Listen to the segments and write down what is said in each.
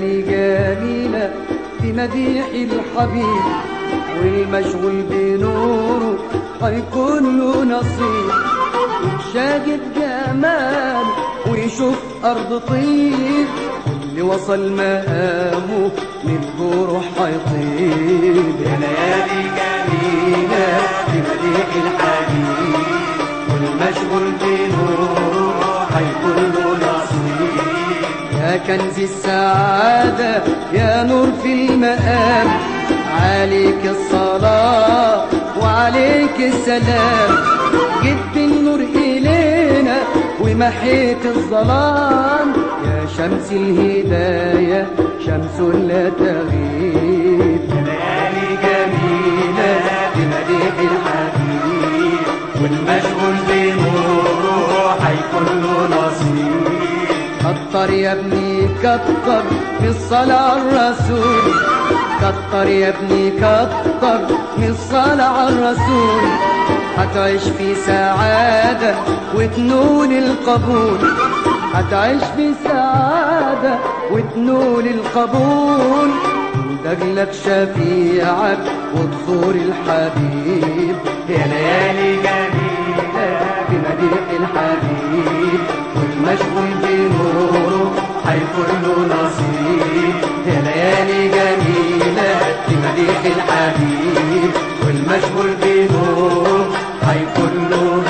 ليالي جميلة في مديح الحبيب والمشغول بنوره هيكون له نصيب شاهد جمال ويشوف أرض طيب اللي وصل مقامه من الجروح هيطيب يا ليالي جميلة في مديح الحبيب والمشغول بنوره هيكون له نصيب يا كنز السعادة يا نور في المقام عليك الصلاة وعليك السلام جبت النور إلينا ومحيت الظلام يا شمس الهداية شمس لا تغيب يا ليالي جميلة بمديح الحبيب والمشغول بنوره هيكون له نصيب كتر يا ابني كتر في الصلاة على الرسول كتر يا ابني كتر من الصلاة على الرسول هتعيش في سعادة وتنول القبول هتعيش في سعادة وتنول القبول دجلك شفيعك وتزور الحبيب يا ليالي جميلة بمديح الحبيب والمشغول بنوره هيكون له نصيب يا ليالي جميلة بمديح الحبيب والمشغول بنوره هيكون له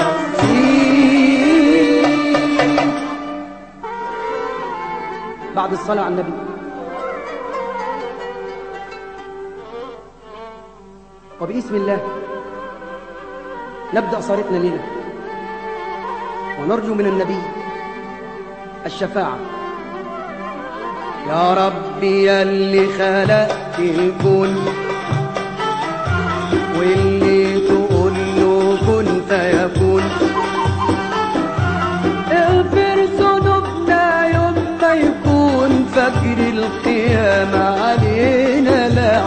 نصيب بعد الصلاة على النبي وباسم الله نبدأ صارتنا لنا ونرجو من النبي الشفاعة يا ربي يا اللي خلقت الكون واللي تقول له كن فيكون اغفر ذنوبنا يوم ما يكون فجر القيامة علينا لا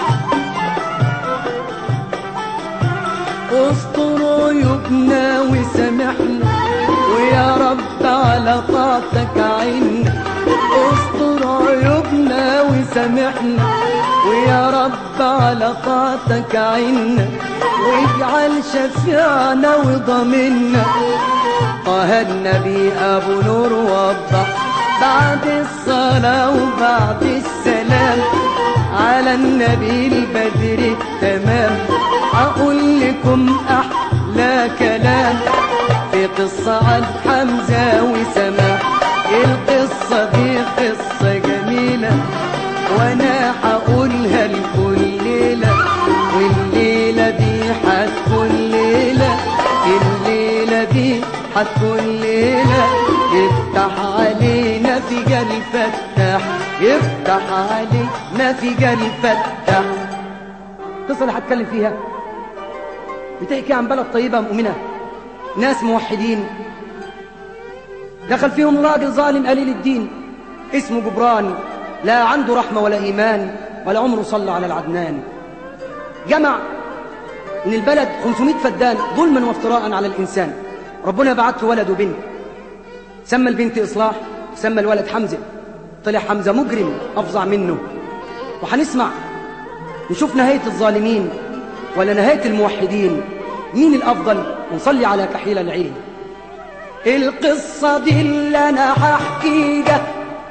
استر عيوبنا وسامحنا ويا رب على طاعتك عنا استر عيوبنا وسامحنا ويا رب على طاعتك عنا واجعل شفيعنا وضمنا طه النبي ابو نور وضح بعد الصلاة وبعد السلام على النبي البدر التمام أقول لكم أحلى كلام في قصة عن حمزة وسماح القصة دي قصة جميلة وأنا هقولها لكل ليلة والليلة دي هتكون ليلة الليلة دي هتكون ليلة يفتح علينا في جل فتح يفتح علينا في جل فتح القصة اللي هتكلم فيها بتحكي عن بلد طيبة مؤمنة ناس موحدين دخل فيهم راجل ظالم قليل الدين اسمه جبران لا عنده رحمة ولا إيمان ولا عمره صلى على العدنان جمع من البلد 500 فدان ظلما وافتراء على الإنسان ربنا بعت له ولد وبنت سمى البنت إصلاح سمى الولد حمزة طلع حمزة مجرم أفظع منه وهنسمع نشوف نهاية الظالمين ولا نهاية الموحدين مين الأفضل ونصلي على كحيل العين القصة دي اللي أنا هحكيها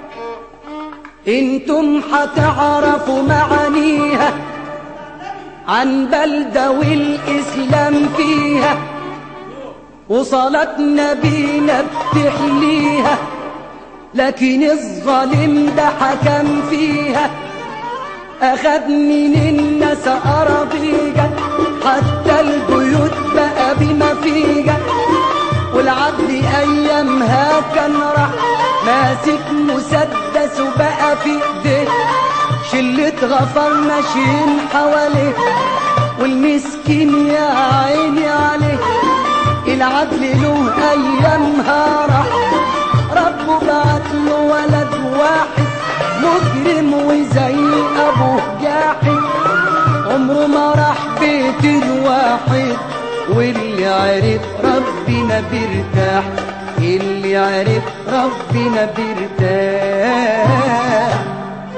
انتم هتعرفوا معانيها عن بلدة والإسلام فيها وصلاة نبينا بتحليها لكن الظالم ده حكم فيها أخذ من الناس أراضيها حتى البيوت بقى بما فيها والعدل أيامها كان راح ماسك مسدس وبقى في ايديه شلة غفر ماشيين حواليه والمسكين يا عيني عليه العدل له أيامها راح ربه بعت له ولد واحد مجرم وزي أبوه جاحد عمره ما راح بيت الواحد واللي عرف ربنا بيرتاح اللي عرف ربنا بيرتاح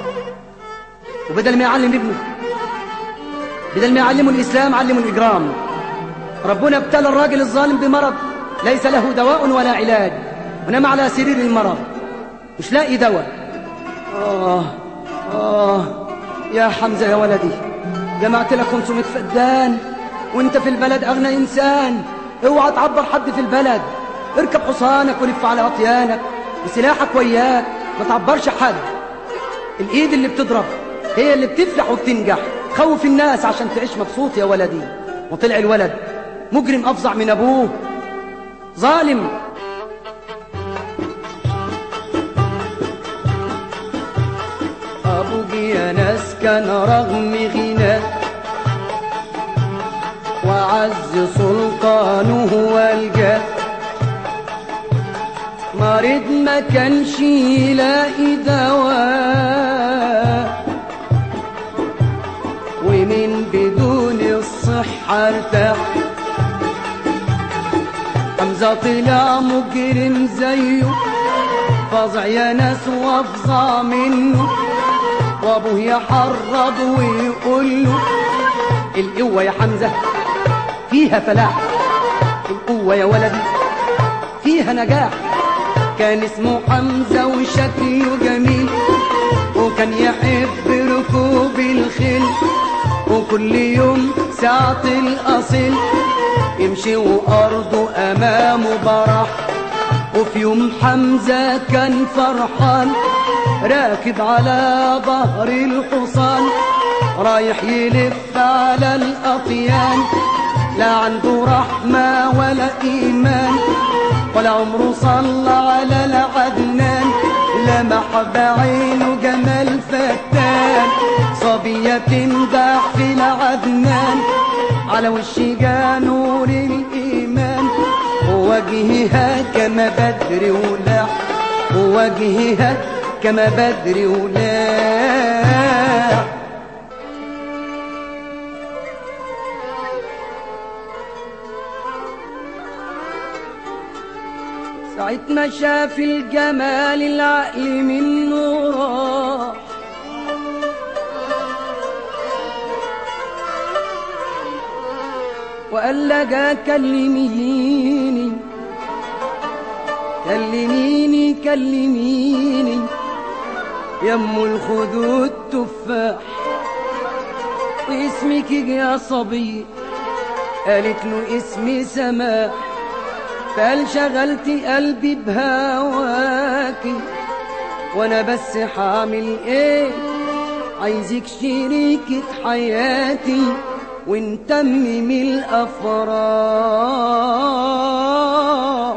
وبدل ما يعلم ابنه بدل ما يعلمه الإسلام علمه الإجرام ربنا ابتلى الراجل الظالم بمرض ليس له دواء ولا علاج ونام على سرير المرض مش لاقي دواء آه آه يا حمزة يا ولدي جمعت لك 500 فدان وانت في البلد أغنى إنسان اوعى تعبر حد في البلد اركب حصانك ولف على أطيانك وسلاحك وياك ما تعبرش حد الإيد اللي بتضرب هي اللي بتفلح وبتنجح خوف الناس عشان تعيش مبسوط يا ولدي وطلع الولد مجرم أفظع من أبوه ظالم أبوك يا ناس كان رغم غناه وعز سلطانه والجاه مريض ما كانش يلاقي دواء ومن بدون الصحة ارتاح حمزة طلع مجرم زيه فظع يا ناس وافظع منه وابوه يحرض ويقول له القوة يا حمزة فيها فلاح القوة يا ولدي فيها نجاح كان اسمه حمزة وشكله جميل وكان يحب ركوب الخيل وكل يوم ساعة الأصيل يمشي وأرضه أمامه براح وفي يوم حمزة كان فرحان راكب على ظهر الحصان رايح يلف على الأطيان لا عنده رحمة ولا إيمان ولا عمره صلى على العدنان لمح بعينه جمال فتان صبية تمدح في العدنان على وشها نور الإيمان ووجهها كما بدر ولاح ووجهها كما بدر ولاح ساعة ما شاف الجمال العقل منه راح وقال لها كلميني كلميني كلميني يا ام الخدود تفاح واسمك يا صبي قالت له اسمي سماح فقال شغلت قلبي بهواكي وانا بس حامل ايه عايزك شريكة حياتي ونتمم الافراح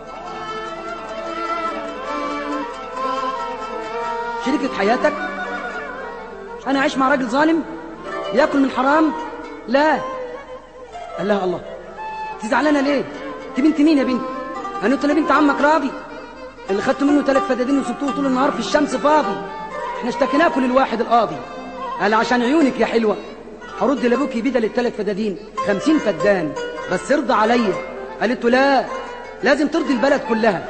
شريكة حياتك انا عايش مع راجل ظالم ياكل من حرام لا قال لها الله انت زعلانه ليه انت بنت مين يا بنت انا قلت بنت عمك راضي اللي خدت منه ثلاث فدادين وسبتوه طول النهار في الشمس فاضي احنا اشتكيناكوا للواحد القاضي قال عشان عيونك يا حلوه هرد لابوكي بدل الثلاث فدادين خمسين فدان بس ارضى عليا قالت له لا لازم ترضي البلد كلها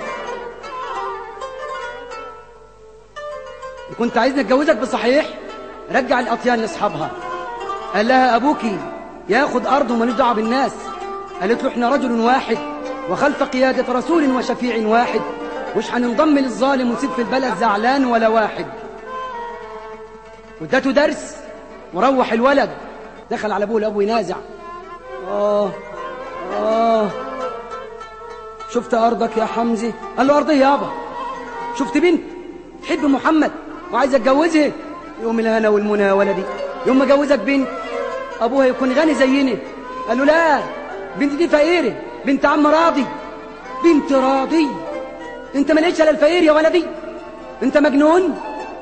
كنت عايزني اتجوزك بصحيح رجع الاطيان لاصحابها قال لها ابوكي ياخد ارضه ومالوش دعوه بالناس قالت له احنا رجل واحد وخلف قيادة رسول وشفيع واحد مش هننضم للظالم ونسيب في البلد زعلان ولا واحد وادته درس وروح الولد دخل على ابوه لابوه ينازع اه اه شفت ارضك يا حمزه قال له ارضي يابا شفت بنت تحب محمد وعايز اتجوزها يوم الهنا والمنى يا ولدي يوم ما اجوزك بنت ابوها يكون غني زينا قال له لا بنت دي فقيره بنت عم راضي بنت راضي انت ما لقيتش الا الفقير يا ولدي انت مجنون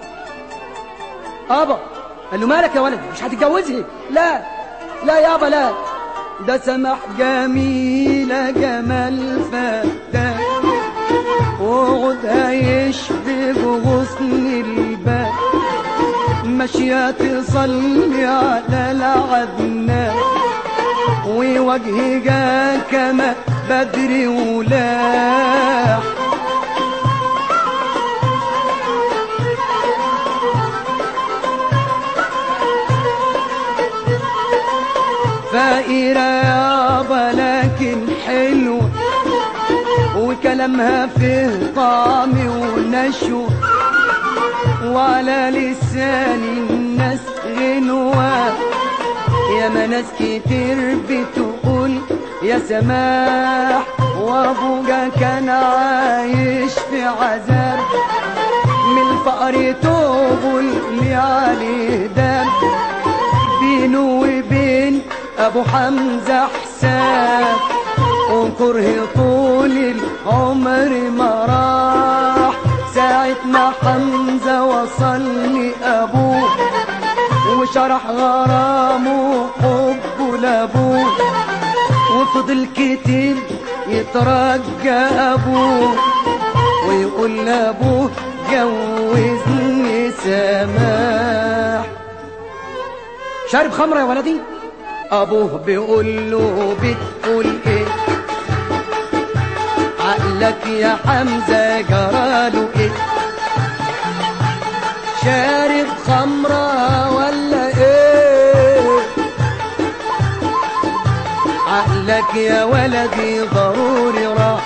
ابا قال له مالك يا ولد مش هتتجوزها لا لا يابا لا ده سمح جميلة جمال فتاة وعودها يشبه غصن الباب ماشية تصلي على العدنان ووجهها كما بدر ولاح فقيرة يابا لكن حلوة وكلامها فيه طعم ونشوة وعلى لسان الناس غنوة يا ما ناس كتير بتقول يا سماح وابوجا كان عايش في عذاب من الفقر توبوا اللي عليه دم بينه وبين ابو حمزه حساب وكره طول العمر ما راح ساعة ما حمزة وصل لأبوه وشرح غرامه وحبه لأبوه وفضل كتير يترجى أبوه ويقول لأبوه جوزني سماح شارب خمرة يا ولدي أبوه بيقول له بتقول إيه عقلك يا حمزة جراله إيه شارب خمرة ولا إيه عقلك يا ولدي ضروري راح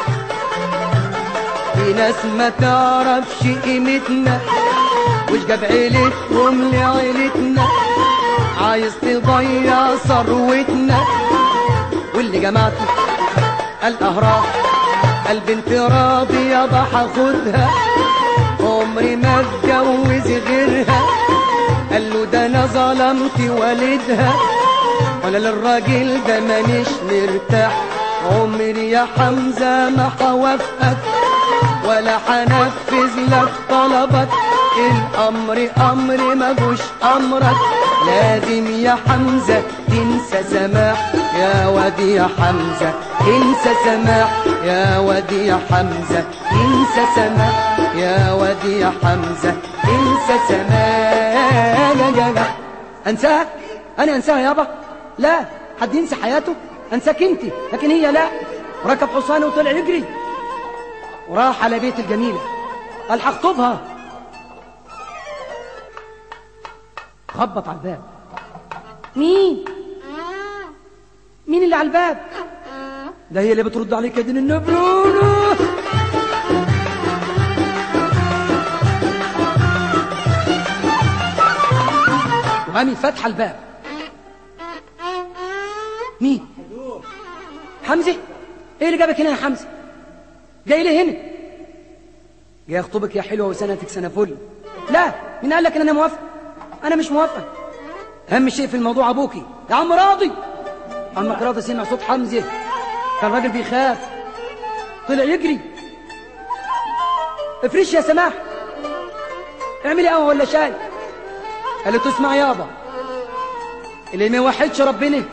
في ناس ما تعرفش قيمتنا وش جاب عيلتهم لعيلتنا عايز تضيع ثروتنا واللي جمعته الأهرام البنت راضية بحاخدها عمري ما اتجوز غيرها قال له ده انا ظلمت والدها ولا للراجل ده مانيش مرتاح عمري يا حمزة ما حوافقك ولا حنفذ لك طلبك الأمر أمر ما جوش أمرك لازم يا حمزة تنسى سماح يا وادي يا حمزة انسى سماح يا وادي يا حمزة انسى سماح يا وادي يا حمزة انسى سماح انساها انا انساها يابا لا حد ينسى حياته انساك انت لكن هي لا ركب حصانه وطلع يجري وراح على بيت الجميلة قال هخطبها خبط على الباب مين مين اللي على الباب ده هي اللي بترد عليك يا دين النبلونة وقامت فاتحه الباب مين حمزه ايه اللي جابك هنا يا حمزه جاي ليه هنا جاي اخطبك يا حلوه وسنتك سنه فل لا مين قال لك ان انا موافق انا مش موافق اهم شيء في الموضوع ابوكي يا عم راضي عمك راضي سمع صوت حمزه كان راجل بيخاف طلع يجري افرش يا سماح اعملي قهوه ولا شاي قال له تسمع يابا اللي ما يوحدش ربنا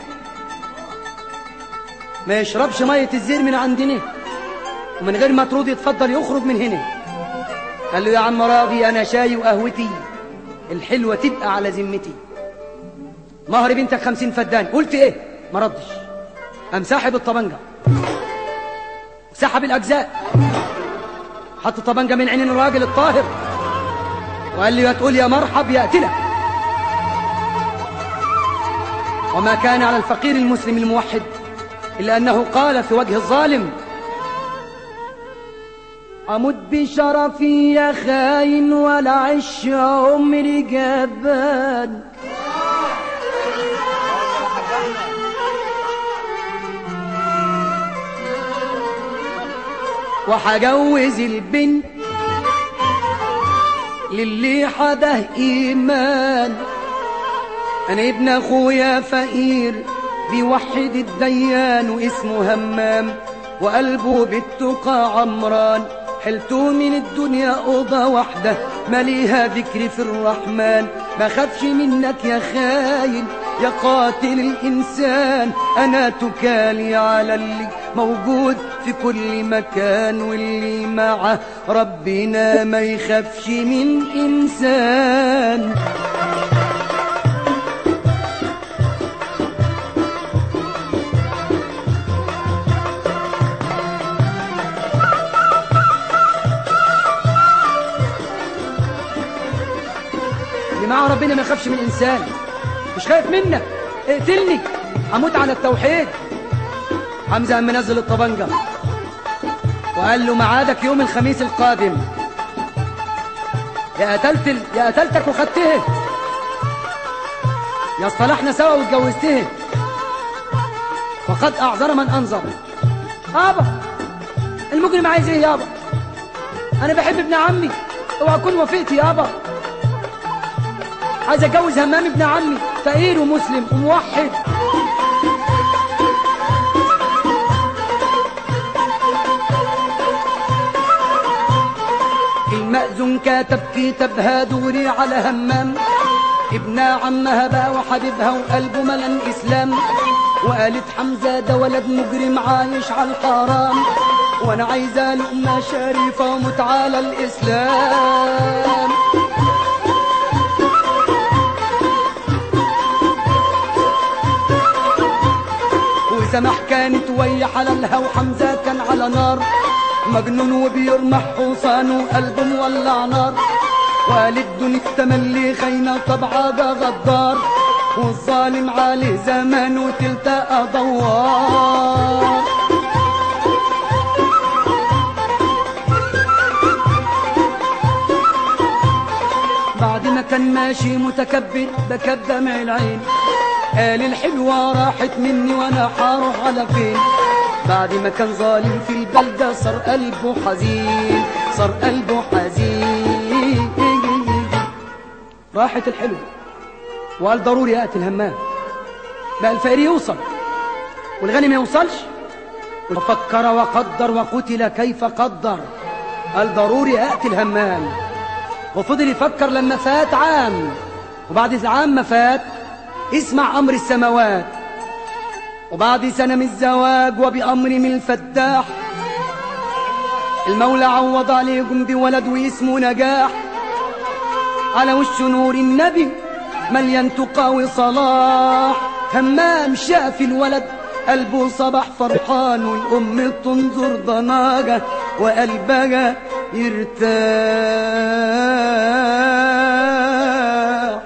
ما يشربش ميه الزير من عندنا ومن غير ما ترضي يتفضل يخرج من هنا قال له يا عم راضي انا شاي وقهوتي الحلوه تبقى على ذمتي مهر بنتك خمسين فدان قلت ايه ما ردش قام ساحب الطبنجه وسحب الاجزاء حط الطبنجه من عين الراجل الطاهر وقال لي يا تقول يا مرحب يأتلك وما كان على الفقير المسلم الموحد إلا أنه قال في وجه الظالم أمت بشرفي يا خاين ولا عش عمري جبان وحجوز البنت للي حده إيمان أنا ابن أخويا فقير بيوحد الديان واسمه همام وقلبه بالتقى عمران حلته من الدنيا أوضة واحدة مليها ذكر في الرحمن ما خافش منك يا خاين يا قاتل الإنسان أنا تكالي على اللي موجود في كل مكان واللي معه ربنا ما يخافش من إنسان اللي معه ربنا ما يخافش من إنسان مش خايف منك اقتلني هموت على التوحيد حمزة قام منزل الطبنجة وقال له معادك يوم الخميس القادم يا قتلت ال- يا قتلتك وخدته يا اصطلحنا سوا واتجوزته وقد اعذر من انظر يابا المجرم عايز ايه يابا انا بحب ابن عمي اوعى اكون وافقت يابا عايز اتجوز همام ابن عمي فقير ومسلم وموحد المأذون كتب كتابها دوري على همام ابن عمها بقى وحبيبها وقلبه ملان اسلام وقالت حمزه ده ولد مجرم عايش على الحرام وانا عايزه لقمه شريفه ومت على الاسلام وسمح كانت ويا حلالها وحمزه كان على نار مجنون وبيرمح حصان وقلبه مولع نار وقالت دون التملي خاينة طبعا ده غدار والظالم عليه زمان وتلتقى دوار بعد ما كان ماشي متكبر بكى بدمع العين قال الحلوة راحت مني وانا حاروح على فين بعد ما كان ظالم في البلدة صار قلبه حزين صار قلبه حزين راحت الحلوة وقال ضروري يأتي الهمام بقى الفقير يوصل والغني ما يوصلش وفكر وقدر وقتل كيف قدر قال ضروري أأتي الهمام وفضل يفكر لما فات عام وبعد العام ما فات اسمع أمر السماوات وبعد سنة من الزواج وبأمر من الفتاح المولى عوض عليكم بولد واسمه نجاح على وش نور النبي مليان تقى وصلاح همام شاف الولد قلبه صبح فرحان والأم تنظر ضناجة وقلبها يرتاح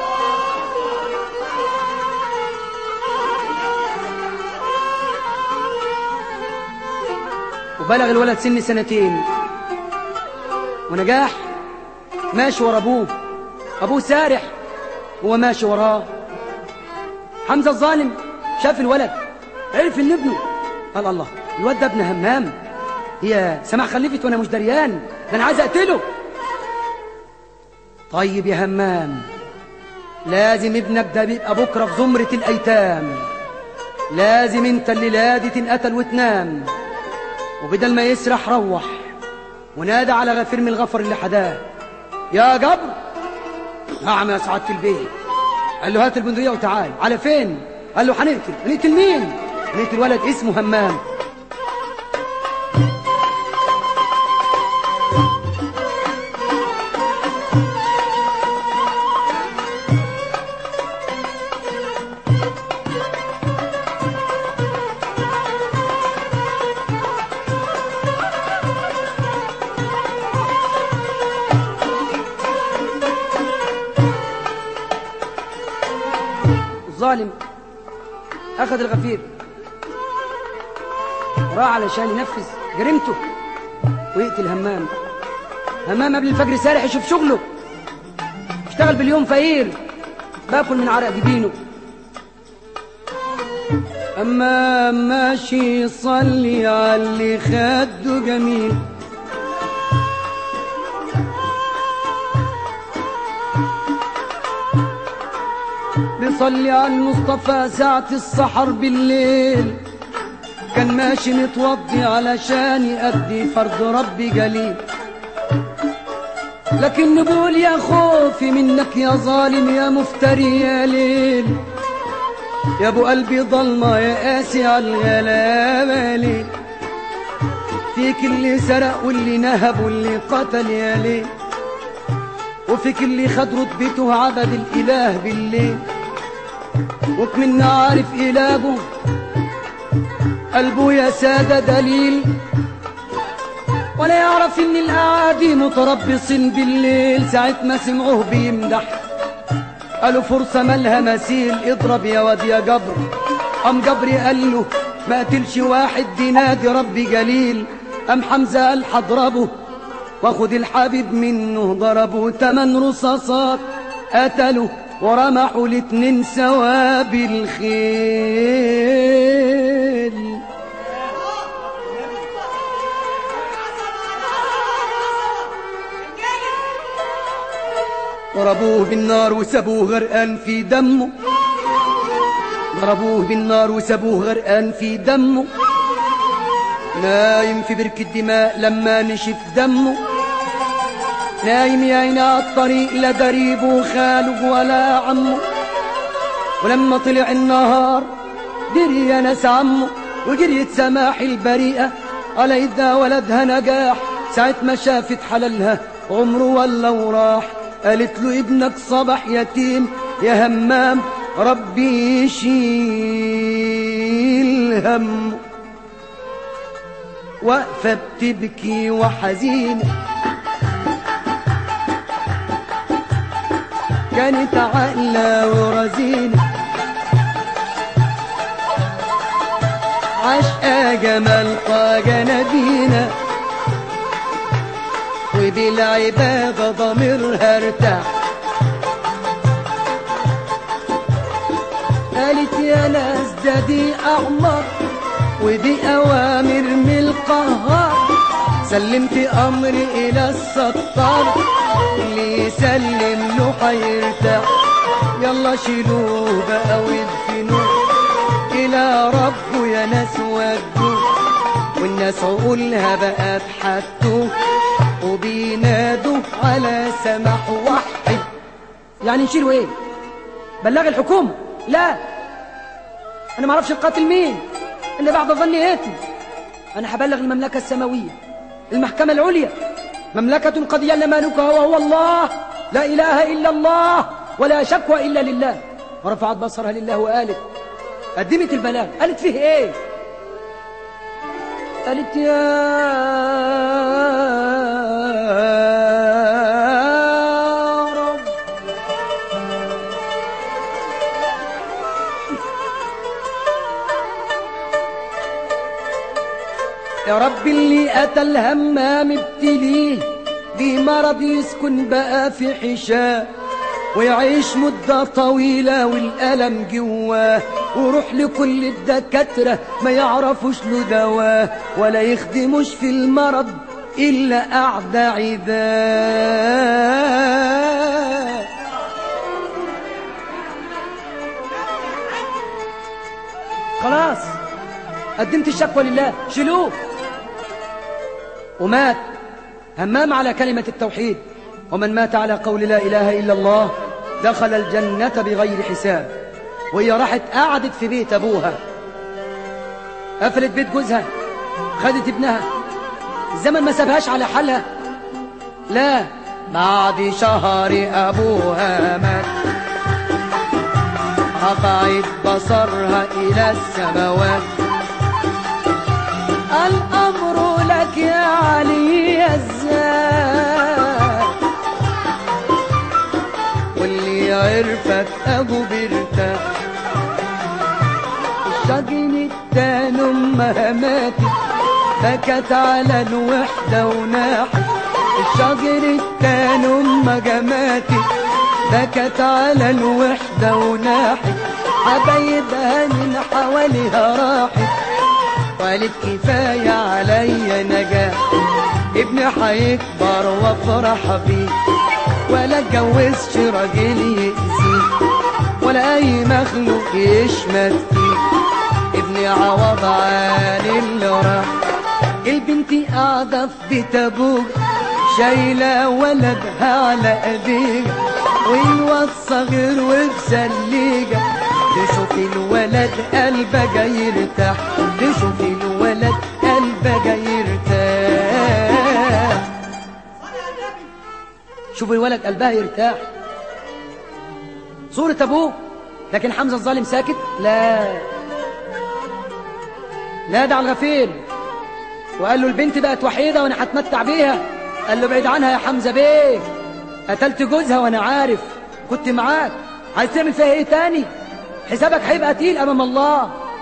وبلغ الولد سن سنتين ونجاح ماشي ورا ابوه ابوه سارح هو ماشي وراه حمزه الظالم شاف الولد عرف ان ابنه قال الله الواد ده ابن همام هي سمع خلفت وانا مش دريان ده انا عايز اقتله طيب يا همام لازم ابنك ده بيبقى بكره في زمره الايتام لازم انت الليله دي تنقتل وتنام وبدل ما يسرح روح ونادى على غفير من الغفر اللي حداه يا جبر نعم يا سعادة البيت قال له هات البندقية وتعال على فين قال له هنقتل هنقتل مين هنقتل ولد اسمه همام الظالم أخذ الغفير راح علشان ينفذ جريمته ويقتل همام همام قبل الفجر سارح يشوف شغله اشتغل باليوم فقير باكل من عرق جبينه أما ماشي يصلي على اللي خده جميل بيصلي على المصطفى ساعة السحر بالليل كان ماشي متوضي علشان يأدي فرض ربي جليل لكن بقول يا خوفي منك يا ظالم يا مفتري يا ليل يا ابو قلبي ضلمة يا قاسي على الغلابة ليل فيك اللي سرق واللي نهب واللي قتل يا ليل وفيك اللي خد رتبته عبد الإله بالليل وكمنا عارف إلهه قلبه يا سادة دليل ولا يعرف إن الأعادي متربصين بالليل ساعة ما سمعوه بيمدح قالوا فرصة مالها مثيل اضرب يا واد يا جبر قام جبري قال له ما قتلش واحد دي نادي ربي جليل قام حمزة قال حضربه واخد الحبيب منه ضربه تمن رصاصات قتلوا ورمحوا الاتنين سوا بالخيل ضربوه بالنار وسابوه غرقان في دمه ضربوه بالنار وسابوه غرقان في دمه نايم في بركة دماء لما نشف دمه نايم يا عيني على الطريق لا دريب وخاله ولا عمه ولما طلع النهار دري يا ناس عمه وجريت سماح البريئة على إذا ولدها نجاح ساعة ما شافت حلالها عمره ولا وراح قالت له ابنك صبح يتيم يا همام ربي يشيل همه واقفة بتبكي وحزينة كانت عاقلة ورزينة عشقة جمال طاجة نبينا وبالعبادة ضميرها ارتاح قالت يا ناس ده دي أعمار ودي أوامر من القهار سلمت أمري إلى الستار اللي يسلم له حيرتاح يلا شيلوه بقى وادفنوه إلى ربه يا ناس ودوه والناس عقولها بقى تحتوه وبينادوا على سماح وحد يعني نشيله ايه بلغ الحكومة لا انا ما اعرفش القاتل مين اللي بعد ظني هاتي انا هبلغ المملكة السماوية المحكمة العليا مملكة قد يل مالكها وهو الله لا اله الا الله ولا شكوى الا لله ورفعت بصرها لله وقالت قدمت البلاغ قالت فيه ايه قالت يا رب يا رب اللي أتى الهمام ابتليه بمرض يسكن بقى في حشاه ويعيش مدة طويلة والألم جواه وروح لكل الدكاترة ما يعرفوش له دواء ولا يخدموش في المرض إلا أعدى عداه خلاص قدمت الشكوى لله شيلوه ومات همام على كلمة التوحيد ومن مات على قول لا إله إلا الله دخل الجنة بغير حساب وهي راحت قعدت في بيت أبوها قفلت بيت جوزها خدت ابنها الزمن ما سابهاش على حالها لا بعد شهر أبوها مات رفعت بصرها إلى السماوات الأمر لك يا علي الزاد واللي عرفك أبو برتاح الشجن التاني أمها ماتت بكت على الوحدة وناحت الشجر التاني أمها ماتت بكت على الوحدة وناحت حبايبها من حواليها راحت قالت كفاية عليا نجاح ابني حيكبر وافرح بيه ولا اتجوزش راجل يأذيه ولا أي مخلوق يشمت فيه ابني عوض عن اللي راح البنت قاعدة في بيت أبوك شايلة ولدها على ايديها والواد صغير وبسليجة تشوف الولد قلبه جاي يرتاح تشوف الولد قلبه جاي يرتاح شوف الولد قلبها يرتاح صورة أبوه لكن حمزة الظالم ساكت لا نادى على الغفير وقال له البنت بقت وحيدة وأنا هتمتع بيها قال له بعيد عنها يا حمزة بيه قتلت جوزها وأنا عارف كنت معاك عايز تعمل فيها إيه تاني حسابك هيبقى تقيل أمام الله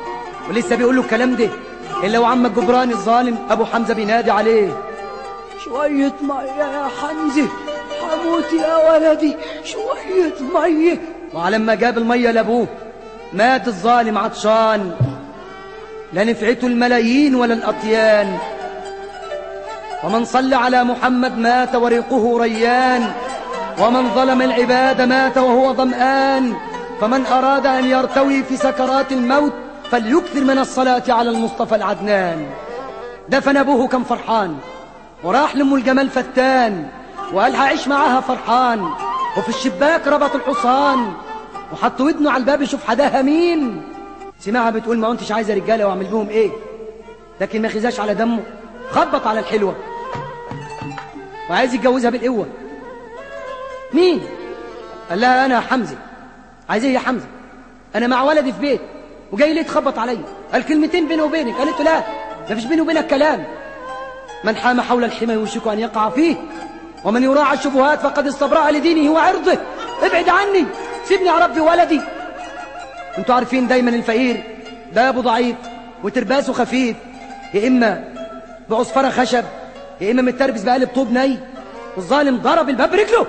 ولسه بيقول له الكلام ده الا وعم الجبران الظالم ابو حمزه بينادي عليه شوية مية يا حمزة حموت يا ولدي شوية مية وعلى ما جاب الميه لابوه مات الظالم عطشان لا نفعته الملايين ولا الاطيان ومن صلى على محمد مات وريقه ريان ومن ظلم العباد مات وهو ظمآن فمن أراد أن يرتوي في سكرات الموت فليكثر من الصلاة على المصطفى العدنان دفن أبوه كم فرحان وراح لأم الجمال فتان وقال هعيش معاها فرحان وفي الشباك ربط الحصان وحط ودنه على الباب يشوف حداها مين سمعها بتقول ما انتش عايزه رجاله واعمل بيهم ايه لكن ما خزاش على دمه خبط على الحلوه وعايز يتجوزها بالقوه مين قال لها انا حمزه عايز ايه يا حمزه انا مع ولدي في بيت وجاي ليه تخبط عليا قال كلمتين بيني وبينك قالت له لا ما فيش بيني وبينك كلام من حام حول الحمى يوشك ان يقع فيه ومن يراعى الشبهات فقد استبرأ لدينه وعرضه ابعد عني سيبني يا ربي ولدي انتوا عارفين دايما الفقير بابه ضعيف وترباسه خفيف يا اما بعصفره خشب يا اما متربس بقالب طوب ني والظالم ضرب الباب برجله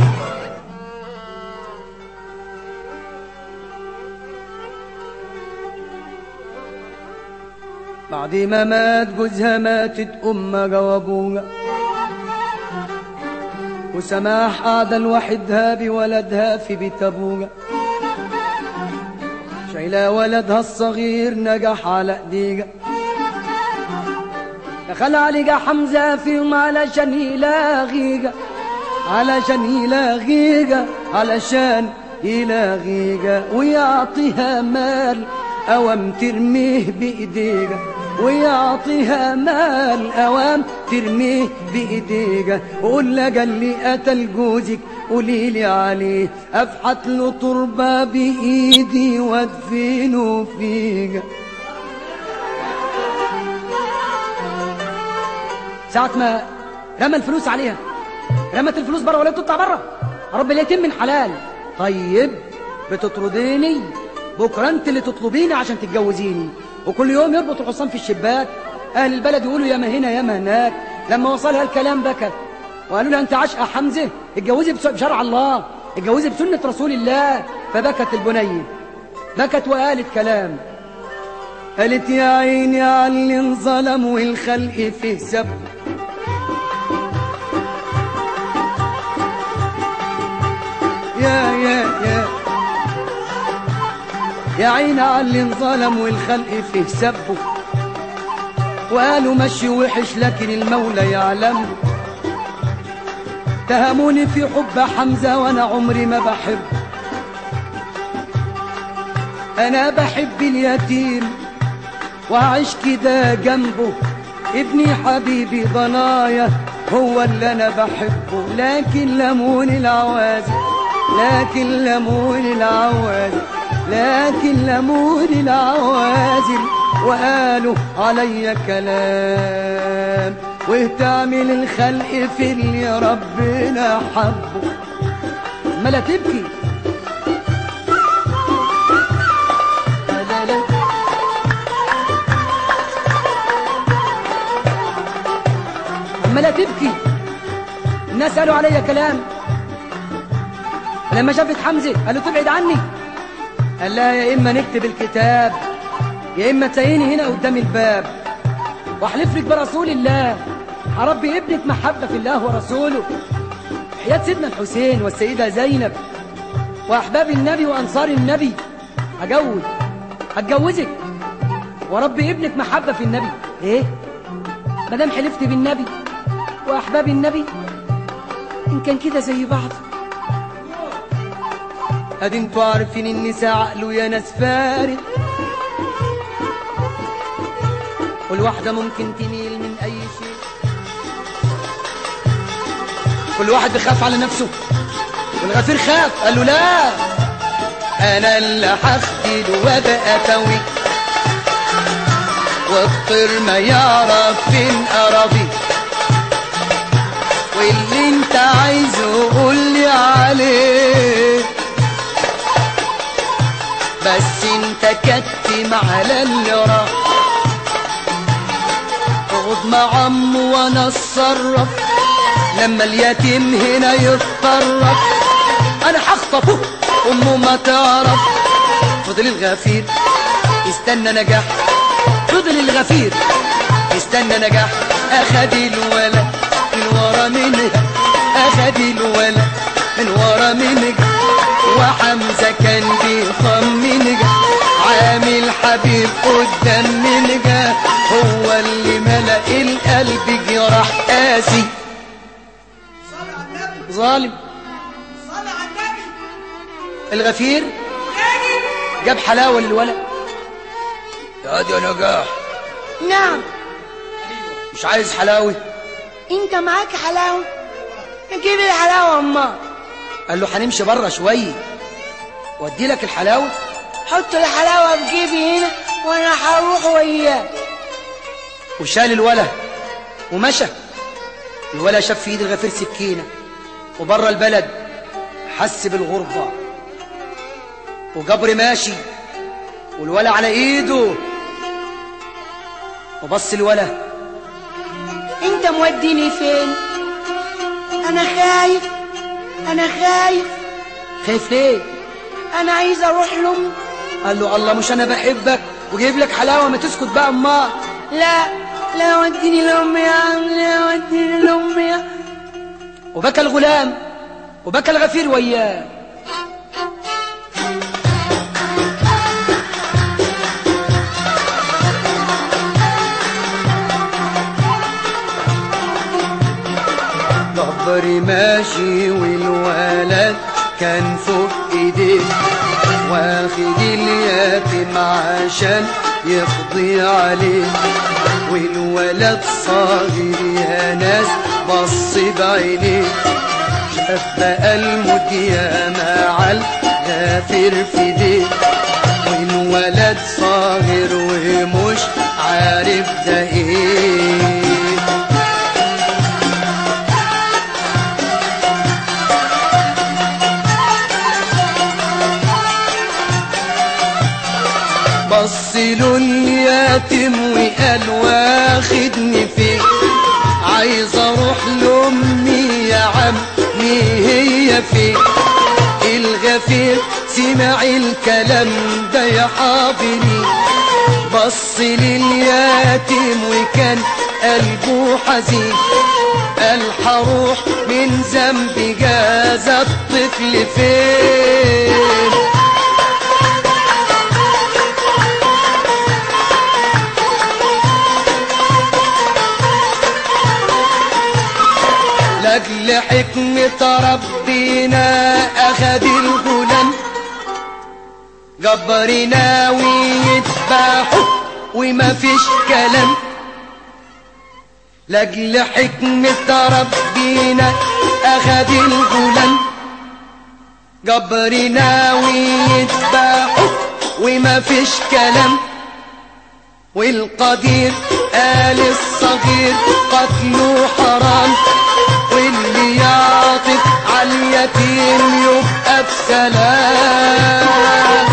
بعد ما مات جوزها ماتت أمها وأبوها وسماح قاعدة لوحدها بولدها في بيت أبوها شايلة ولدها الصغير نجح على ايديها دخل عليها حمزة فيهم علشان يلاغيها علشان يلاغيها علشان يلاغيها ويعطيها مال أوام ترميه بإيديها ويعطيها مال أوام ترميه بإيديها وقول لها قال لي قتل جوزك قولي لي عليه أفحت له تربة بإيدي وادفنه فيها ساعة ما رمى الفلوس عليها رمت الفلوس بره ولا تطلع بره رب لا يتم من حلال طيب بتطرديني بكره انت اللي تطلبيني عشان تتجوزيني وكل يوم يربط الحصان في الشباك اهل البلد يقولوا يا ما هنا يا ما هناك لما وصلها الكلام بكت وقالوا لها انت عاشقه حمزه اتجوزي بس- بشرع الله اتجوزي بسنه رسول الله فبكت البنيه بكت وقالت كلام قالت يا عيني على اللي انظلم والخلق فيه سب يا يا يا يا عيني على اللي انظلم والخلق فيه سبه وقالوا مشي وحش لكن المولى يعلم تهموني في حب حمزة وانا عمري ما بحب انا بحب اليتيم وأعيش كده جنبه ابني حبيبي ضنايا هو اللي أنا بحبه لكن لمون العوازل لكن لمون العوازل لكن لمون العوازل وقالوا عليا كلام وتعمل الخلق في اللي ربنا حبه ما لا تبكي لا لا عمالة تبكي الناس قالوا عليا كلام لما شافت حمزة قالوا تبعد عني قال لها يا إما نكتب الكتاب يا إما تلاقيني هنا قدام الباب واحلف لك برسول الله هربي ابنك محبة في الله ورسوله حياة سيدنا الحسين والسيدة زينب وأحباب النبي وأنصار النبي هجوز هتجوزك وربي ابنك محبة في النبي إيه؟ ما دام حلفت بالنبي واحباب النبي ان كان كده زي بعض ادي انتوا عارفين النساء عقله يا ناس فارغ والواحدة ممكن تميل من اي شيء كل واحد بيخاف على نفسه والغفير خاف قال له لا انا اللي هخدل وابقى توي والطير ما يعرف فين قربي واللي انت عايزه قولي عليه بس انت كتر ندم على اللي راح اقعد مع عمه وانا اتصرف لما اليتيم هنا يتطرف انا هخطفه امه ما تعرف فضل الغفير استنى نجاح فضل الغفير استنى نجاح اخد الولد من ورا منها اخد الولد من ورا منها وحمزة كان بيطمنها عامل حبيب قدام منها هو اللي ملأ القلب جراح قاسي صلى على النبي ظالم صلى على النبي الغفير تاني جاب حلاوة للولد يا دي يا نجاح نعم مش عايز حلاوة انت معاك حلاوة جيب الحلاوة اما قال له هنمشي بره شوية وادي لك الحلاوة حط الحلاوة في جيبي هنا وانا هروح وياك وشال الولا ومشى الولا شاف في ايد الغفير سكينة وبره البلد حس بالغربة وجبر ماشي والولا على ايده وبص الولا انت موديني فين انا خايف انا خايف خايف ليه انا عايز اروح لامي قال له الله مش انا بحبك وجايب لك حلاوة ما تسكت بقى اما لا لا وديني لامي يا عم لا وديني لامي يا وبكى الغلام وبكى الغفير وياه ضبري ماشي والولد كان فوق ايديه واخد اليتيم عشان يقضي عليه والولد صاغر يا ناس بص بعينيه شاف بقى المدية مع الغافر في ايديه والولد صاغر ومش عارف ده ايه بص له اليتيم وقال واخدني فين عايز اروح لامي يا عمي هي فين الغفير سمع الكلام ده يا حاضري بص لليتيم وكان قلبه حزين قال حروح من ذنبي جاز الطفل فين لاجل حكمة ربنا أخد الغلام جبرنا ويذبحوا وما فيش كلام لاجل حكمة ربنا أخد الغلام جبرنا ويذبحوا وما فيش كلام والقدير قال الصغير قتله حرام واللي يعطف على اليتيم يبقى بسلام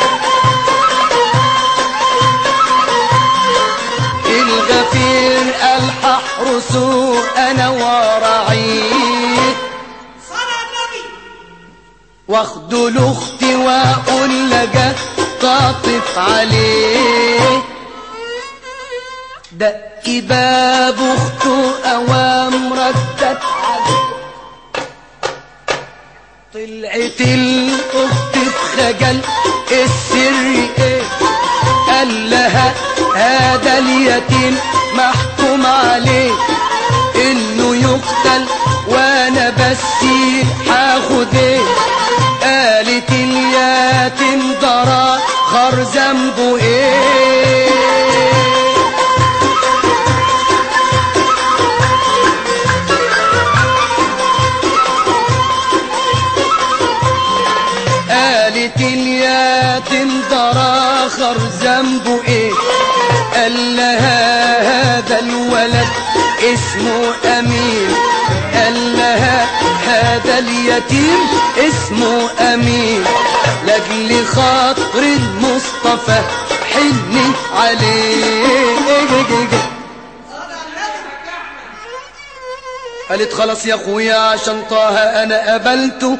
الغفير قال هحرسه انا وراعيه صلى على النبي واخده لاختي واقول لجا تعطف عليه دق باب اخته اوام ردت عليه طلعت الاخت بخجل السر ايه قال لها هذا اليتيم محكوم عليه انه يقتل وانا بس هاخد ايه قالت اليتيم درى خر ذنبه ايه قالت اليتيم درى خر ذنبه ايه قال لها هذا الولد اسمه امين قال لها هذا اليتيم اسمه امين لاجل خاطر المصطفى بتحني عليه قالت خلاص يا اخويا عشان طه انا قبلته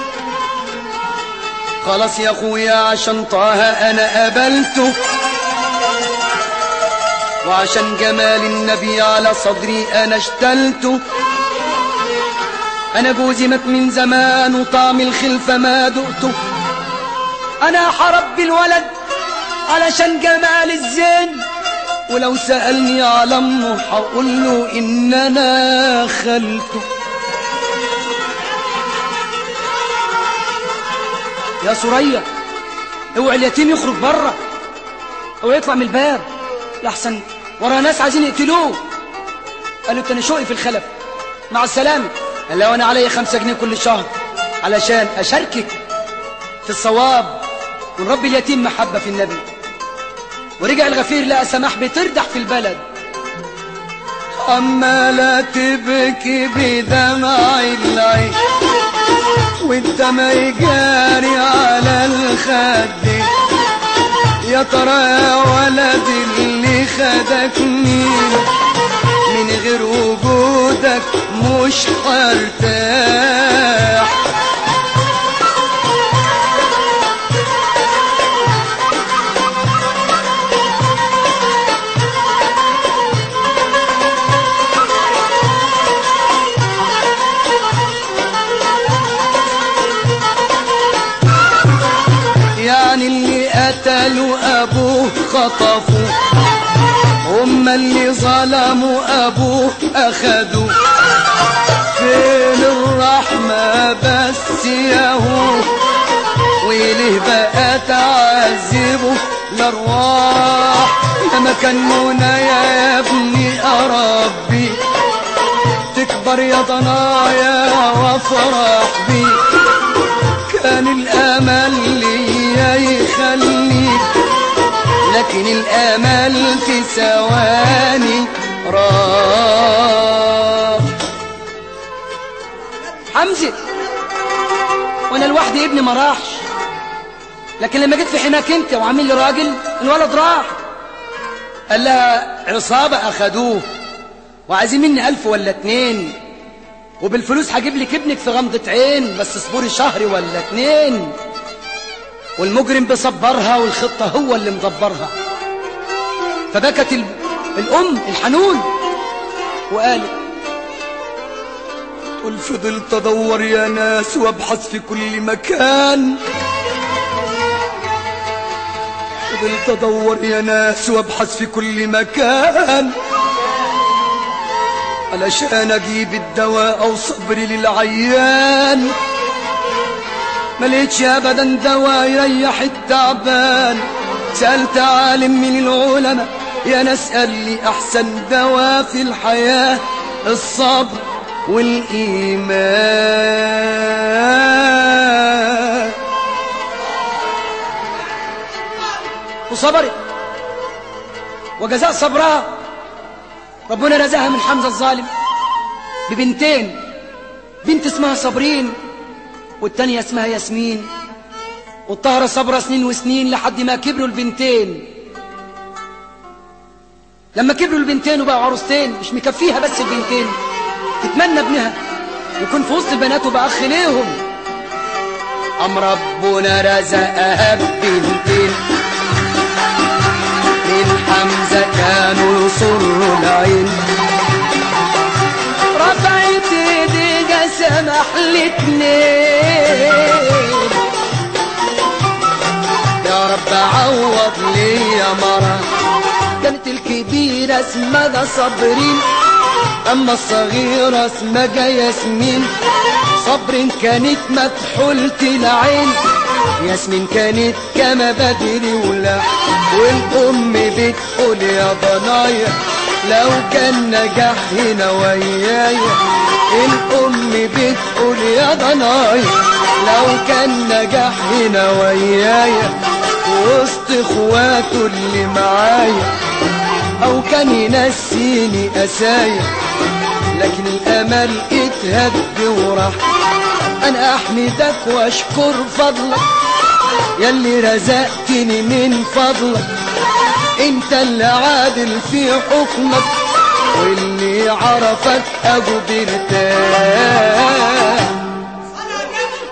خلاص يا اخويا عشان طه انا قبلته وعشان جمال النبي على صدري انا اشتلته انا جوزي مات من زمان وطعم الخلفة ما دقته انا حرب الولد علشان جمال الزين ولو سألني على امه هقول له ان انا خلته يا سوريا اوعي اليتيم يخرج بره اوعي يطلع من الباب لحسن ورا ناس عايزين يقتلوه قالوا انت شوقي في الخلف مع السلامة قال لو انا علي خمسة جنيه كل شهر علشان اشاركك في الصواب ونربي اليتيم محبة في النبي ورجع الغفير لقى سماح بتردح في البلد أما لا تبكي بدمع العين والدمع يجاري على الخد يا ترى يا ولد اللي خدك مين من غير وجودك مش هرتاح يعني اللي قتلوا ابوه خطفوا هم اللي ظلموا ابوه اخدوا فين الرحمة بس ياهو وليه بقى تعذبوا الارواح يا مكان منى يا ابني اربي تكبر يا ضنايا وافرح بيك كان الامل ليا يخليك لكن الامل في ثواني راح حمزه وانا لوحدي ابني ما راحش لكن لما جيت في حماك انت وعامل لي راجل الولد راح قال لها عصابه اخدوه وعايزين مني الف ولا اتنين وبالفلوس هجيب لك ابنك في غمضة عين بس اصبري شهر ولا اتنين والمجرم بصبرها والخطة هو اللي مدبرها فبكت ال... الأم الحنون وقالت قل فضلت ادور يا ناس وابحث في كل مكان فضلت ادور يا ناس وابحث في كل مكان علشان اجيب الدواء او صبري للعيان ما لقيتش ابدا دواء يريح التعبان سالت عالم من العلماء يا ناس قال لي احسن دواء في الحياه الصبر والايمان وصبرت وجزاء صبرها ربنا رزقها من حمزة الظالم ببنتين بنت اسمها صابرين والتانية اسمها ياسمين والطهرة صبرة سنين وسنين لحد ما كبروا البنتين لما كبروا البنتين وبقوا عروستين مش مكفيها بس البنتين تتمنى ابنها يكون في وسط البنات وبقى اخ ليهم ام ربنا رزقها ببنتين من حمزة كانوا يصروا العين رفعت ايديك سمح الاتنين يا رب عوض لي يا مرة كانت الكبيرة اسمها صابرين أما الصغيرة اسمها ياسمين صبر كانت مكحولة العين ياسمين كانت كما بدري ولا والأم بتقول يا ضنايا لو كان نجاح هنا ويايا الأم بتقول يا ضنايا لو كان نجاح هنا ويايا وسط اخواته اللي معايا او كان ينسيني اسايا لكن الامل اتهد وراح انا احمدك واشكر فضلك يلي رزقتني من فضلك انت اللي عادل في حكمك واللي عرفك ابو برتاح صلى على النبي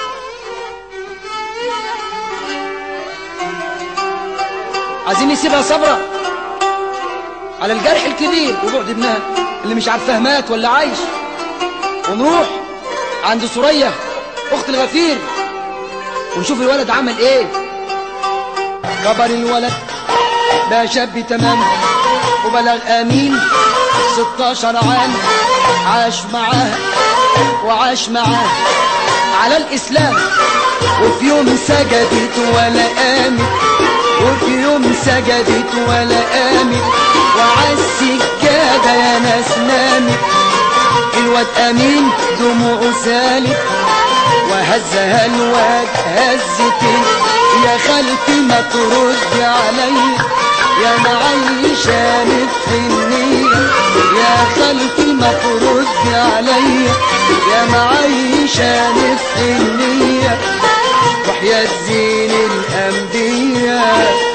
عايزين نسيبها صبرة على الجرح الكبير وبعد ابنها اللي مش عارفاه مات ولا عايش ونروح عند سورية اخت الغفير ونشوف الولد عمل ايه كبر الولد بقى شاب تمام وبلغ امين 16 عام عاش معاها وعاش معاه على الاسلام وفي يوم سجدت ولا قامت وفي يوم سجدت ولا قامت وعلى السجادة يا ناس نامت الواد أمين دموعه سالت وهزها الواد هزتين يا خالتي ما ترد عليا يا معيشة في النية يا خالتي ما ترد عليا يا معيشة في النية وحياة زين الأنبياء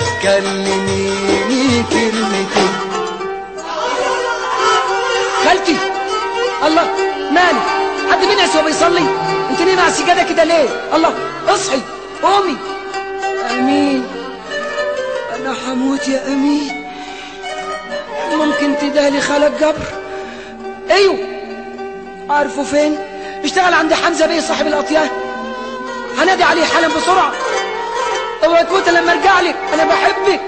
كلميني كلمتين خالتي الله مالك حد منعس وهو بيصلي انت ليه مع السجاده كده ليه الله اصحي قومي امين انا حموت يا امين ممكن تدالي خالك جبر ايوه عارفه فين اشتغل عند حمزه بيه صاحب الاطيان هنادي عليه حالا بسرعه اوعى تموت لما ارجع لك انا بحبك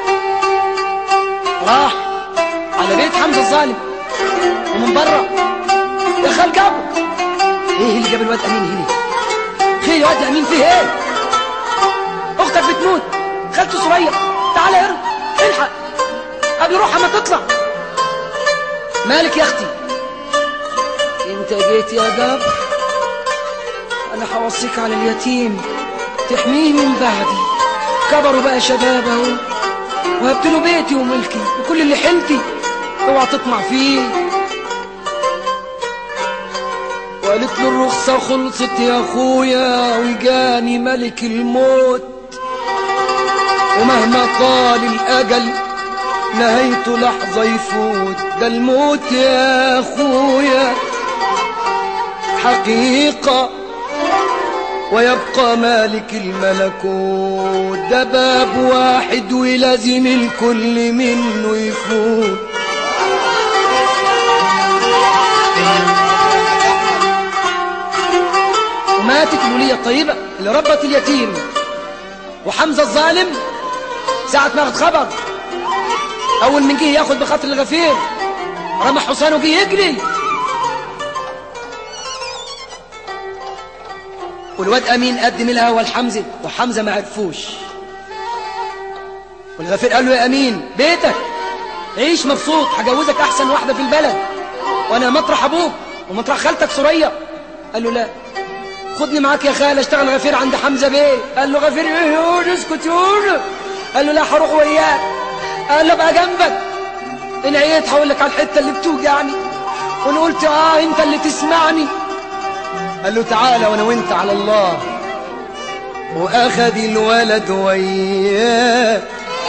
راح على بيت حمزه الظالم ومن بره يا خال جابر ايه اللي جاب الواد امين هنا خير يا واد امين فيه ايه اختك بتموت خالته سوريا تعالى يا الحق قبل روحها ما تطلع مالك يا اختي انت جيت يا جابر انا هوصيك على اليتيم تحميه من بعدي كبروا بقى شباب اهو وهبت له بيتي وملكي وكل اللي حلتي اوعى تطمع فيه وقالت له الرخصة خلصت يا اخويا وجاني ملك الموت ومهما طال الاجل نهايته لحظة يفوت ده الموت يا اخويا حقيقة ويبقى مالك الملكوت ده باب واحد ولازم الكل منه يفوت وماتت الولية الطيبة اللي ربت اليتيم وحمزة الظالم ساعة ما اخد خبر أول من جه ياخد بخاطر الغفير رمى حصان وجه يجري والواد أمين قدم لها والحمزة وحمزة ما عرفوش والغفير قال له يا أمين بيتك عيش مبسوط هجوزك أحسن واحدة في البلد وأنا مطرح أبوك ومطرح خالتك سوريا قال له لا خدني معاك يا خال اشتغل غفير عند حمزة بيه قال له غفير ايه يقول اسكت يقول قال له لا هروح وياك قال له ابقى جنبك ان عييت هقول لك على الحته اللي بتوجعني وانا قلت اه انت اللي تسمعني قال له تعالى وانا وانت على الله واخذ الولد وياه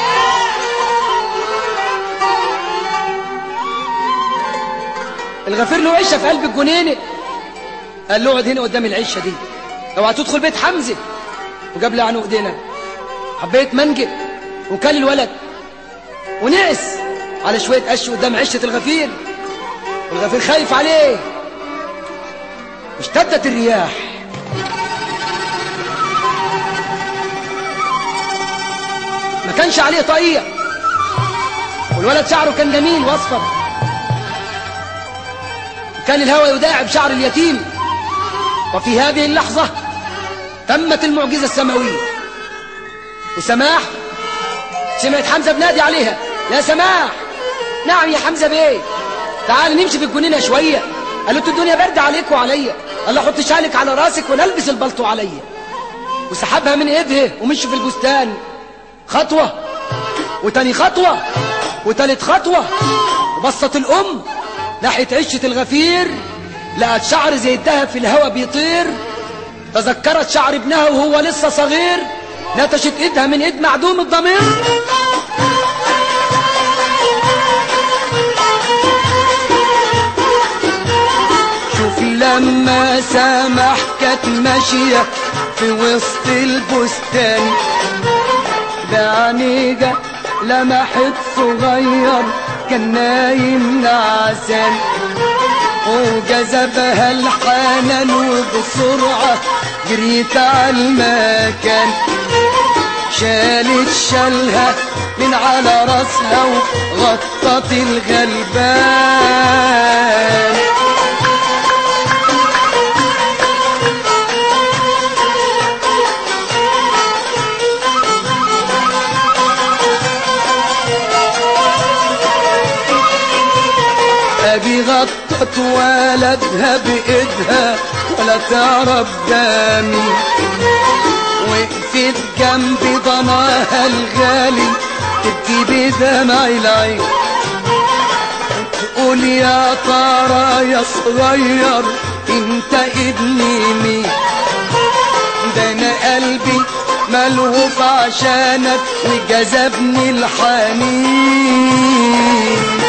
الغفير له عشه في قلب الجنينه قال له اقعد هنا قدام العشه دي اوعى تدخل بيت حمزه وجاب لي عنق ايدينا حبيت منجد وكل الولد ونعس على شويه قش قدام عشه الغفير والغفير خايف عليه اشتدت الرياح ما كانش عليه طاقية والولد شعره كان جميل واصفر كان الهوى يداعب شعر اليتيم وفي هذه اللحظة تمت المعجزة السماوية وسماح سمعت حمزة بنادي عليها يا سماح نعم يا حمزة بيه تعال نمشي في الجنينة شوية قالت الدنيا برد عليك وعليا الله حط شالك على راسك ونلبس البلطو عليا وسحبها من ايدها ومشوا في البستان خطوة وتاني خطوة وتالت خطوة وبصت الأم ناحية عشة الغفير لقت شعر زي الدهب في الهوا بيطير تذكرت شعر ابنها وهو لسه صغير نتشت ايدها من ايد معدوم الضمير شوف لما سامح كانت ماشية في وسط البستان بعينيها لمحت صغير كان نايم نعسان وجذبها الحنان وبسرعة جريت على المكان شالت شالها من على راسها وغطت الغلبان ابي غطت ولدها بايدها ولا تعرف دمي وقفت جنبي ضناها الغالي تبكي بدمع العين تقول يا ترى يا صغير انت ابني مين ده انا قلبي ملهوف عشانك وجذبني الحنين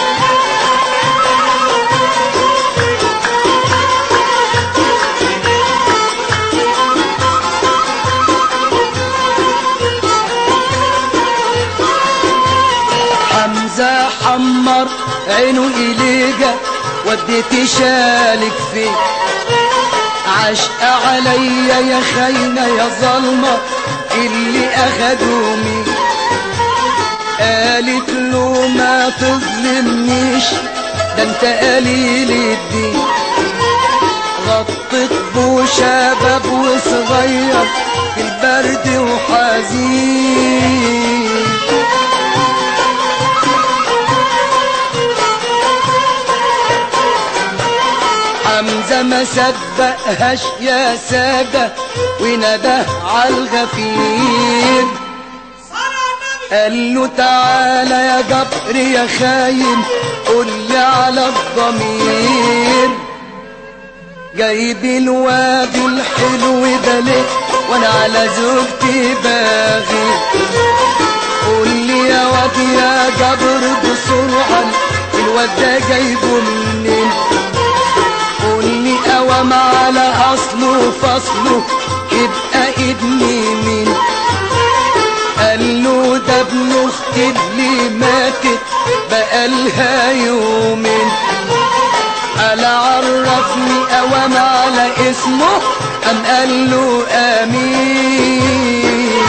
حمزة حمر عينه إليجا وديت شالك فيه عشق عليا يا خاينة يا ظلمة اللي أخدوا مين قالت له ما تظلمنيش ده انت قليل الدين غطت بو شباب وصغير في البرد وحزين حمزة ما سبقهاش يا سادة ونداه عالغفير صلى النبي قال له تعالى يا جبر يا خاين قول لي على الضمير جايب الواد الحلو ده ليه وانا على زوجتي باغي قول لي يا واد يا جبر بسرعة الواد ده جايبه منين قول لي قوام على اصله فصله يبقى ابني مين قال له ده ابن اختي اللي ماتت بقالها يومين قال عرفني قوام على اسمه قام قال له امين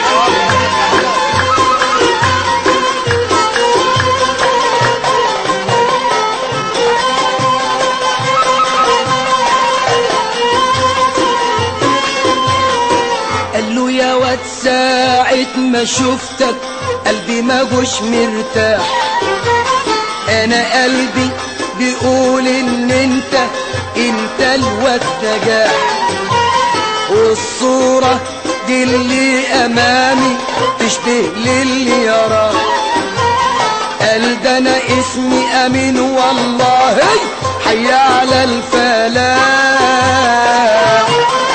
قال له يا واد ساعة ما شفتك قلبي ما جوش مرتاح انا قلبي بيقول ان انت انت الواد نجاح والصورة دي اللي امامي تشبه للي يراه قال ده انا اسمي امين والله حي على الفلاح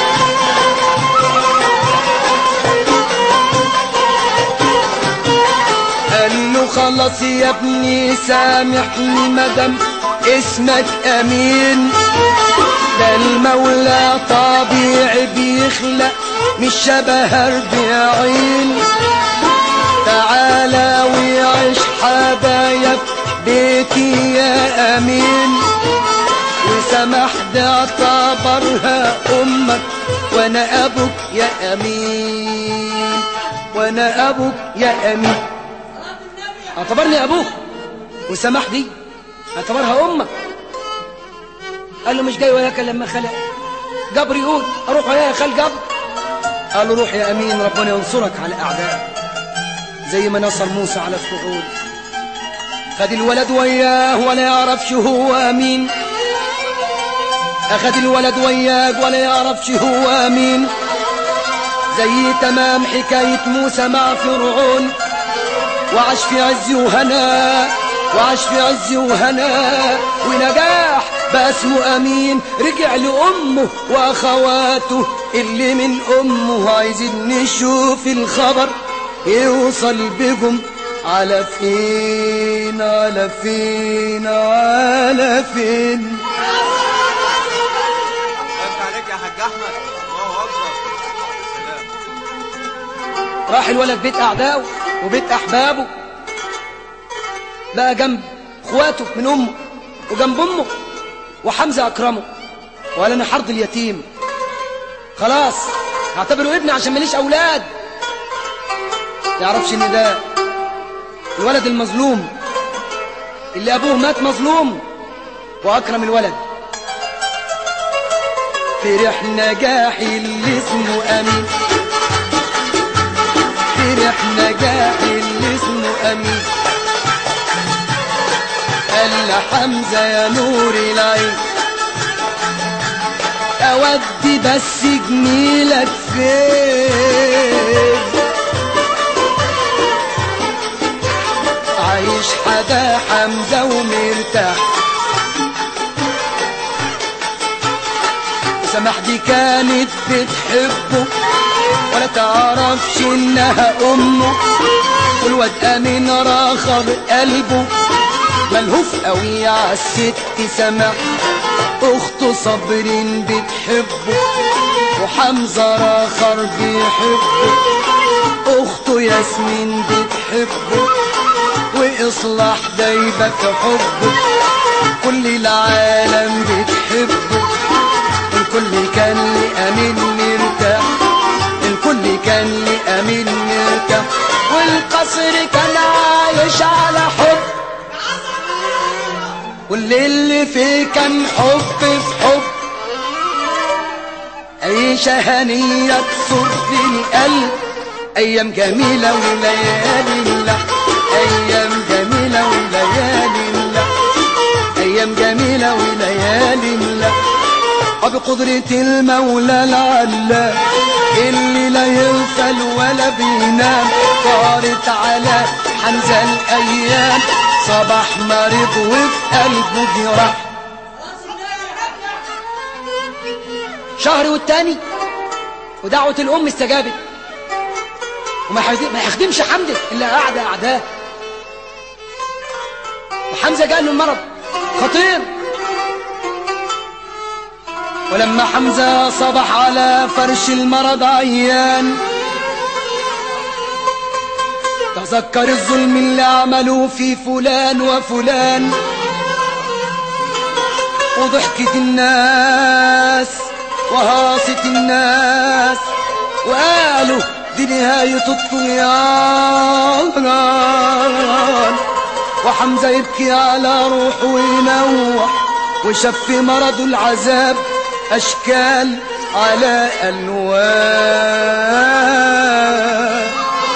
قال له خلاص يا ابني سامحني مدام اسمك امين ده المولى طبيعي بيخلق مش شبه اربعين تعالى ويعيش حبايب بيتي يا امين وسمح ده اعتبرها امك وانا ابوك يا امين وانا ابوك يا امين صلاة النبي اعتبرني ابوك وسمح دي اعتبرها امك قال له مش جاي وياك إلا لما خلق جبر يقول اروح وياه يا خال جبر قال له روح يا امين ربنا ينصرك على اعدائك زي ما نصر موسى على الفعول خد الولد وياه ولا يعرفش هو مين اخد الولد وياه ولا يعرفش هو مين زي تمام حكاية موسى مع فرعون وعاش في عز وهنا وعاش في عز وهنا ونجاح بقى اسمه أمين رجع لأمه وأخواته اللي من أمه عايزين نشوف الخبر يوصل بهم على فين على فين على فين انت عليك يا حاج احمد الله اكبر سلام راح الولد بيت أعدائه وبيت أحبابه بقى جنب اخواته من أمه وجنب أمه وحمزة أكرمه وقال أنا حرض اليتيم خلاص اعتبره ابني عشان ماليش أولاد يعرفش إن ده الولد المظلوم اللي أبوه مات مظلوم وأكرم الولد فرح نجاحي اللي اسمه أمين فرح نجاحي اللي اسمه أمين قال لحمزة يا نور العين أودي بس جميلك فين عايش حدا حمزة ومرتاح سمح دي كانت بتحبه ولا تعرفش انها امه والواد امين راخر قلبه ملهوف قوي عالست سمح اخته صابرين بتحبه وحمزة راخر بيحبه اخته ياسمين بتحبه واصلاح دايبة في حبه كل العالم بتحبه الكل كان لأمين مرتاح الكل كان لأمين مرتاح والقصر كان عايش على حب والليل فيه كان حب في حب عيشة هنية تصر في القلب أيام جميلة وليالي لا أيام جميلة وليالي لا أيام جميلة وليالي لا وبقدرة المولى العلام اللي لا يغفل ولا بينام طارت على حمزة الأيام صباح مريض وفي قلبه جراح شهر والتاني ودعوة الأم استجابت وما حد- ما يخدمش حمزة إلا قاعد أعداه وحمزة جاء له المرض خطير ولما حمزة صبح على فرش المرض عيان تذكر الظلم اللي عملوه في فلان وفلان وضحكت الناس وهاصت الناس وقالوا دي نهاية الطغيان وحمزة يبكي على روحه وينوح وشاف في مرضه العذاب أشكال على ألوان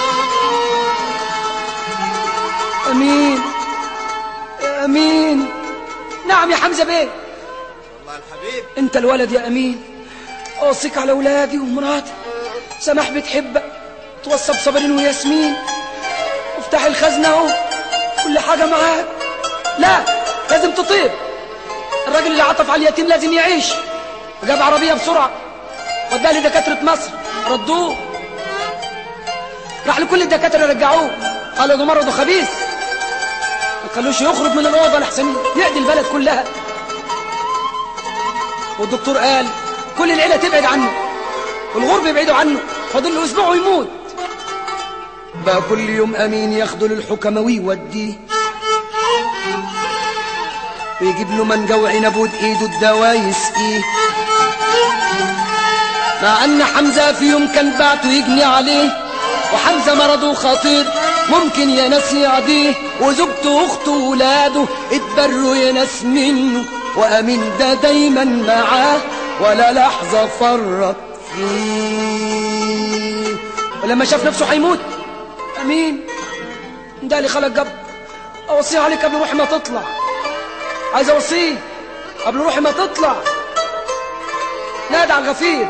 أمين يا أمين نعم يا حمزة بيه الله الحبيب أنت الولد يا أمين أوصيك على أولادي ومراتي سماح بتحبك توصى بصبرين وياسمين وافتح الخزنة اهو كل حاجة معاك لا لازم تطير الراجل اللي عطف على اليتيم لازم يعيش جاب عربية بسرعة وداها لدكاترة مصر ردوه راح لكل الدكاترة رجعوه قالوا ده مرضه خبيث ما تخلوش يخرج من الأوضة لحسن يعدي البلد كلها والدكتور قال كل العيلة تبعد عنه والغرب يبعدوا عنه فاضل له اسبوع ويموت بقى كل يوم امين ياخده للحكمة ويوديه ويجيب له منجا وعنب بايده الدواء يسقيه مع ان حمزة في يوم كان بعته يجني عليه وحمزة مرضه خطير ممكن يا ناس يعديه وزوجته واخته وولاده اتبروا يا ناس منه وامين ده دايما معاه ولا لحظة فرط فيه ولما شاف نفسه هيموت امين ده اللي خلق جب اوصيه عليك قبل روحي ما تطلع عايز اوصيه قبل روحي ما تطلع نادى على الغفير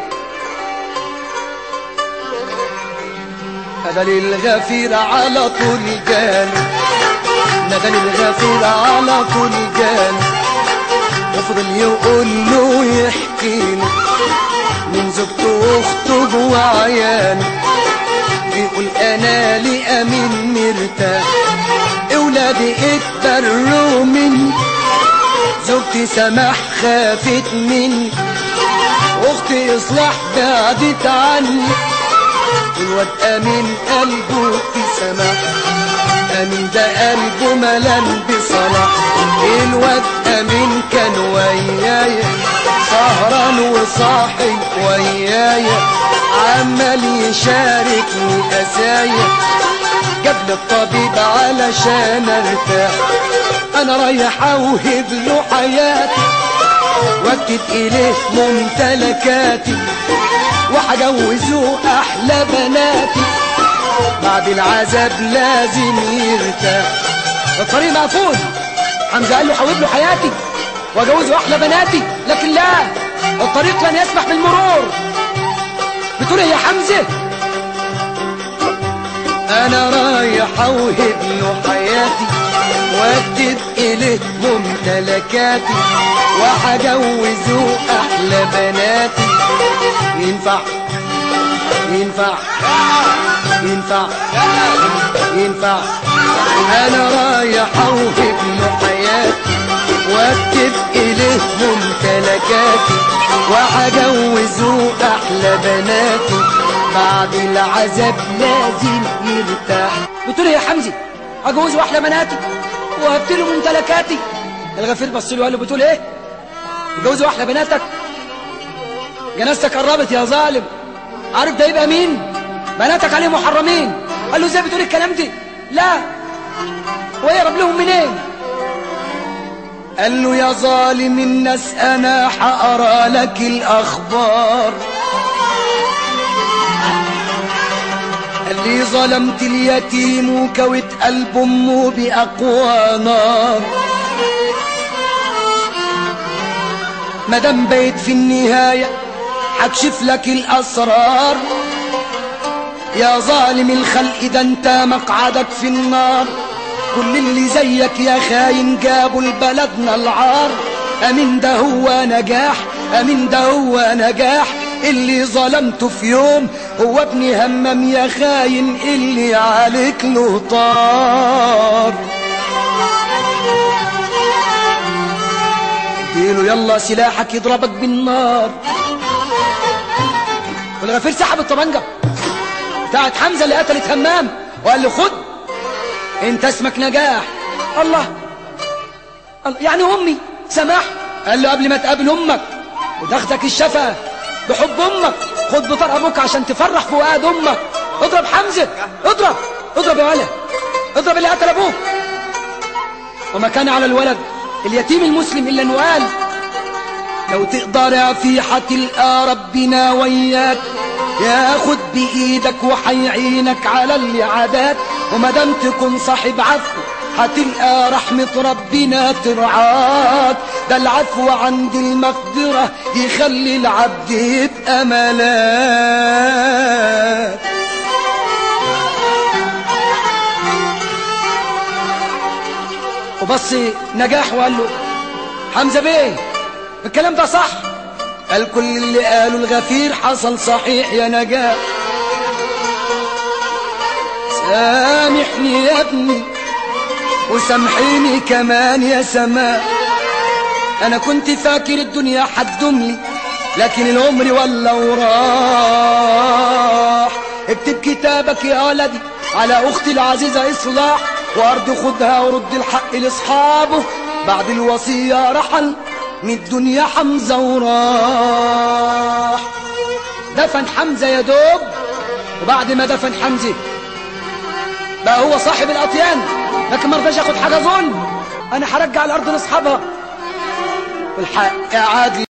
نادى للغفير على طول جاني نادى للغفير على طول جاني وفضل يقول له يحكي له من زوجته واخته جوا عيانه بيقول انا لامين مرتاح اولادي اتبروا مني زوجتي سماح خافت مني اختي اصلاح بعدت عني الواد امين قلبه في سماح امين ده قلبه ملان بصلاح الواد امين كان ويايا سهران وصاحي ويايا عمال يشاركني اسايا جاب لي الطبيب علشان ارتاح انا رايح اوهب له حياتي واكتب اليه ممتلكاتي وهجوزه احلى بناتي بعد العذاب لازم يرتاح الطريق مقفول حمزه قال له حوب له حياتي واجوزه احلى بناتي لكن لا الطريق لن يسمح بالمرور بتقول إيه يا حمزه انا رايح اوهب له حياتي واكتب اليه ممتلكاتي وهجوزه احلى بناتي ينفع ينفع ينفع ينفع انا رايح اوهب له حياتي واكتب اليه ممتلكاتي وهجوزه احلى بناتي بعد العذاب لازم يرتاح بتقول إيه يا حمزي اجوزه احلى بناتي وهبت له ممتلكاتي الغفير بص له قال له بتقول ايه جوزه احلى بناتك جنازتك قربت يا ظالم عارف ده يبقى مين بناتك عليه محرمين قال له ازاي بتقول الكلام دي لا ويهرب لهم منين قال له يا ظالم الناس انا حقرا لك الاخبار قال لي ظلمت اليتيم وكوت قلب امه باقوى نار مادام بيت في النهايه هكشف لك الاسرار يا ظالم الخلق ده انت مقعدك في النار كل اللي زيك يا خاين جابوا لبلدنا العار امين ده هو نجاح امين ده هو نجاح اللي ظلمته في يوم هو ابن همام يا خاين اللي عليك له طار اديله يلا سلاحك يضربك بالنار والغفير سحب الطبنجة بتاعت حمزة اللي قتلت همام وقال له خد انت اسمك نجاح الله الله يعني امي سماح قال له قبل ما تقابل امك وتاخدك الشفا بحب امك خد بطار ابوك عشان تفرح فؤاد امك اضرب حمزة اضرب اضرب يا ولد اضرب اللي قتل ابوك وما كان على الولد اليتيم المسلم الا انه قال لو تقدر يا في هتلقى ربنا وياك ياخد بايدك وحيعينك على اللي عادات ومادام تكون صاحب عفو هتلقى رحمة ربنا ترعاك ده العفو عند المقدرة يخلي العبد يبقى ملاك وبص نجاح وقال له حمزة بيه الكلام ده صح قال كل اللي قاله الغفير حصل صحيح يا نجاح سامحني يا ابني وسامحيني كمان يا سماء انا كنت فاكر الدنيا حتدوملي لكن العمر ولا وراح اكتب كتابك يا ولدي على اختي العزيزة اصلاح وارض خدها ورد الحق لاصحابه بعد الوصية رحل من الدنيا حمزة وراح دفن حمزة يا دوب وبعد ما دفن حمزة بقى هو صاحب الأطيان لكن ما رضاش ياخد حاجة ظلم أنا هرجع الأرض لأصحابها والحق عادل